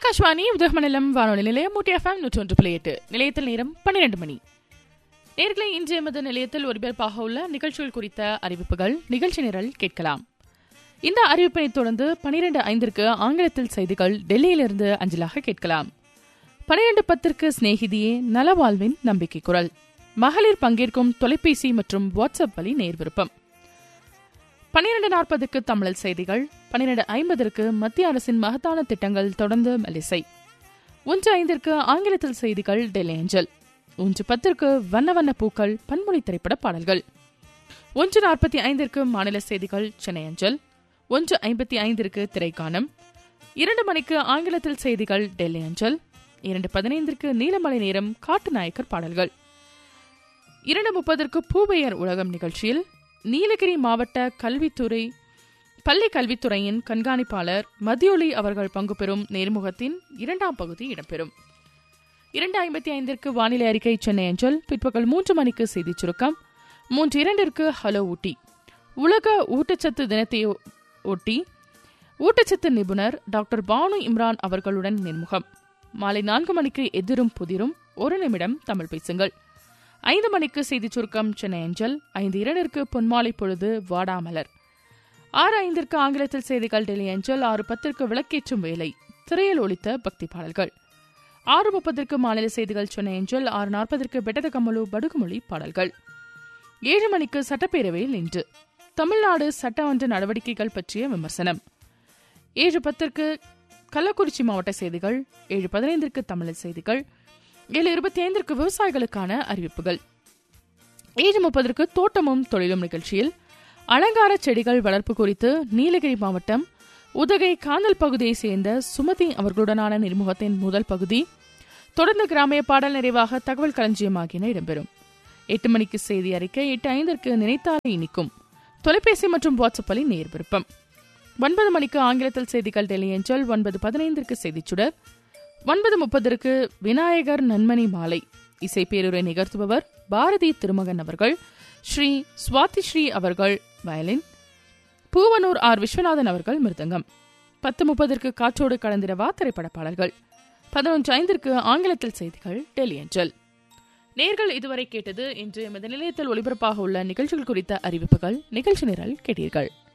ஆகாஷ்வாணி உதகமண்டலம் வானொலி நிலையம் மூட்டி எஃப்எம் நூற்றி ஒன்று புள்ளி எட்டு நிலையத்தில் நேரம் பன்னிரண்டு மணி நேர்களை இன்றைய மத நிலையத்தில் ஒருபேற்பாக உள்ள நிகழ்ச்சிகள் குறித்த அறிவிப்புகள் நிகழ்ச்சி நிரல் கேட்கலாம் இந்த அறிவிப்பினை தொடர்ந்து பனிரெண்டு ஐந்திற்கு ஆங்கிலத்தில் செய்திகள் டெல்லியிலிருந்து அஞ்சலாக கேட்கலாம் பனிரெண்டு பத்திற்கு சிநேகிதியே நலவாழ்வின் நம்பிக்கை குரல் மகளிர் பங்கேற்கும் தொலைபேசி மற்றும் வாட்ஸ்அப் வழி நேர் விருப்பம் பன்னிரண்டு நாற்பதுக்கு தமிழ் செய்திகள் பன்னிரண்டு ஐம்பதற்கு மத்திய அரசின் மகத்தான திட்டங்கள் தொடர்ந்து மெலிசை ஒன்று ஐந்திற்கு ஆங்கிலத்தில் செய்திகள் டெல்லி ஏஞ்சல் ஒன்று பத்திற்கு வண்ண வண்ண பூக்கள் பன்மொழி திரைப்பட பாடல்கள் ஒன்று நாற்பத்தி ஐந்திற்கு மாநில செய்திகள் சென்னை அஞ்சல் ஒன்று ஐம்பத்தி ஐந்திற்கு திரைக்கானம் இரண்டு மணிக்கு ஆங்கிலத்தில் செய்திகள் டெல்லி அஞ்சல் இரண்டு பதினைந்திற்கு நீலமலை நேரம் காட்டு நாயக்கர் பாடல்கள் இரண்டு முப்பதற்கு பூபெயர் உலகம் நிகழ்ச்சியில் நீலகிரி மாவட்ட கல்வித்துறை பள்ளி கல்வித்துறையின் கண்காணிப்பாளர் மதியொலி அவர்கள் பங்கு பெறும் நேர்முகத்தின் இரண்டாம் பகுதி இடம்பெறும் இரண்டு ஐம்பத்தி ஐந்திற்கு வானிலை அறிக்கை சென்னை அஞ்சல் பிற்பகல் மூன்று மணிக்கு செய்திச் சுருக்கம் மூன்று இரண்டிற்கு ஹலோ ஊட்டி உலக ஊட்டச்சத்து தினத்தை ஒட்டி ஊட்டச்சத்து நிபுணர் டாக்டர் பானு இம்ரான் அவர்களுடன் நேர்முகம் மாலை நான்கு மணிக்கு எதிரும் புதிரும் ஒரு நிமிடம் தமிழ் பேசுங்கள் ஐந்து மணிக்கு செய்திச் சுருக்கம் சென்னை அஞ்சல் ஐந்து இரண்டிற்கு பொன்மாலை பொழுது வாடாமலர் ஆறு ஐந்திற்கு ஆங்கிலத்தில் செய்திகள் டெல்லி அஞ்சல் ஆறு பத்திற்கு விளக்கேற்றும் வேலை திரையில் ஒலித்த பக்தி பாடல்கள் ஆறு முப்பதற்கு மாநில செய்திகள் சென்னை அஞ்சல் ஆறு நாற்பதற்கு பெட்டத கமலு படுகுமொழி பாடல்கள் ஏழு மணிக்கு சட்டப்பேரவையில் இன்று தமிழ்நாடு சட்டமன்ற நடவடிக்கைகள் பற்றிய விமர்சனம் ஏழு பத்திற்கு கள்ளக்குறிச்சி மாவட்ட செய்திகள் ஏழு பதினைந்திற்கு தமிழ் செய்திகள் ஏழு இருபத்தி ஐந்திற்கு விவசாயிகளுக்கான அறிவிப்புகள் ஏழு முப்பதற்கு தோட்டமும் தொழிலும் நிகழ்ச்சியில் அலங்கார செடிகள் வளர்ப்பு குறித்து நீலகிரி மாவட்டம் உதகை காந்தல் பகுதியைச் சேர்ந்த சுமதி அவர்களுடனான நேர்முகத்தின் முதல் பகுதி தொடர்ந்து கிராமிய பாடல் நிறைவாக தகவல் களஞ்சியம் ஆகியன இடம்பெறும் எட்டு மணிக்கு செய்தி அறிக்கை எட்டு ஐந்திற்கு நினைத்தாலே இனிக்கும் தொலைபேசி மற்றும் வாட்ஸ்அப்பில் நேர் விருப்பம் ஒன்பது மணிக்கு ஆங்கிலத்தில் செய்திகள் டெல்லி ஏஞ்சல் ஒன்பது பதினைந்திற்கு செய்திச்சுடர் ஒன்பது முப்பதற்கு விநாயகர் நன்மணி மாலை இசை பேருரை நிகழ்த்துபவர் பாரதி திருமகன் அவர்கள் ஸ்ரீ சுவாதி ஸ்ரீ அவர்கள் வயலின் பூவனூர் ஆர் விஸ்வநாதன் அவர்கள் மிருதங்கம் பத்து முப்பதற்கு காற்றோடு கலந்திரவா திரைப்பட பாடல்கள் பதினொன்று ஐந்திற்கு ஆங்கிலத்தில் செய்திகள் டெல்லி அஞ்சல் நேர்கள் இதுவரை கேட்டது இன்று இந்த நிலையத்தில் ஒளிபரப்பாக உள்ள நிகழ்ச்சிகள் குறித்த அறிவிப்புகள் நிகழ்ச்சி நிரல் கேட்டீர்கள்